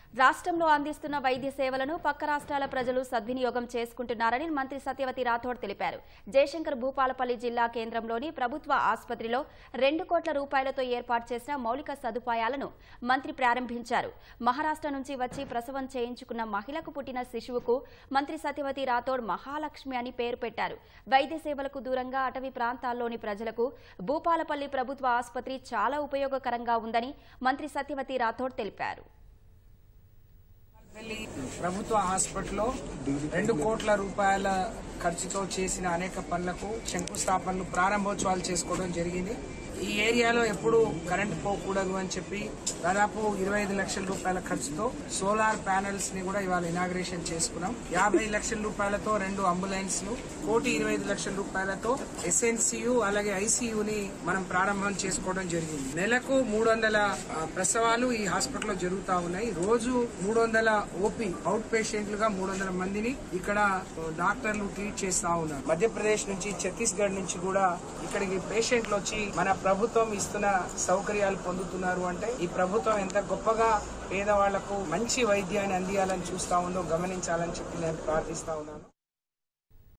రాష్ట్రంలో అందిస్తున్న వైద్య సేవలను పక్క రాష్ట్రాల ప్రజలు సద్వినియోగం చేసుకుంటున్నారని మంత్రి సత్యవతి రాథోడ్ తెలిపారు జయశంకర్ భూపాలపల్లి జిల్లా కేంద్రంలోని ప్రభుత్వ ఆసుపత్రిలో రెండు కోట్ల రూపాయలతో ఏర్పాటు చేసిన మౌలిక సదుపాయాలను మంత్రి ప్రారంభించారు మహారాష్ట్ర నుంచి వచ్చి ప్రసవం చేయించుకున్న మహిళకు పుట్టిన శిశువుకు మంత్రి సత్యవతి రాథోడ్ మహాలక్ష్మి అని పేరు పెట్టారు వైద్య సేవలకు దూరంగా అటవీ ప్రాంతాల్లోని ప్రజలకు భూపాలపల్లి ప్రభుత్వ ఆసుపత్రి చాలా ఉపయోగకరంగా ఉందని మంత్రి సత్యవతి రాథోడ్ తెలిపారు పెళ్లి ప్రభుత్వ హాస్పిటల్లో రెండు కోట్ల రూపాయల ఖర్చుతో చేసిన అనేక పనులకు శంకుస్థాపనలు ప్రారంభోత్సవాలు చేసుకోవడం జరిగింది ఈ ఏరియాలో ఎప్పుడు కరెంట్ పోకూడదు అని చెప్పి దాదాపు ఇరవై ఐదు లక్షల రూపాయల ఖర్చుతో సోలార్ ప్యానెల్స్ ని కూడా ఇవాళ ఇనాగ్రేషన్ చేసుకున్నాం యాభై లక్షల రూపాయలతో రెండు అంబులెన్స్లు కోటి ఇరవై ఐదు లక్షల రూపాయలతో ఎస్ఎన్సియు అలాగే ఐసీయుని మనం ప్రారంభం చేసుకోవడం జరిగింది నెలకు మూడు వందల ఆ, ప్రసవాలు ఈ హాస్పిటల్లో జరుగుతా ఉన్నాయి రోజు మూడు వందల ఓపీ అవుట్ పేషెంట్లుగా మూడు వందల మందిని ఇక్కడ ఆ, డాక్టర్లు ట్రీట్ చేస్తా ఉన్నారు మధ్యప్రదేశ్ నుంచి ఛత్తీస్గఢ్ నుంచి కూడా ఇక్కడికి పేషెంట్లు వచ్చి మన ప్రభుత్వం ఇస్తున్న సౌకర్యాలు పొందుతున్నారు అంటే ఈ ప్రభుత్వం ఎంత గొప్పగా పేదవాళ్లకు మంచి వైద్యాన్ని అందియాలని చూస్తా ఉందో గమనించాలని చెప్పి నేను ప్రార్థిస్తా ఉన్నాను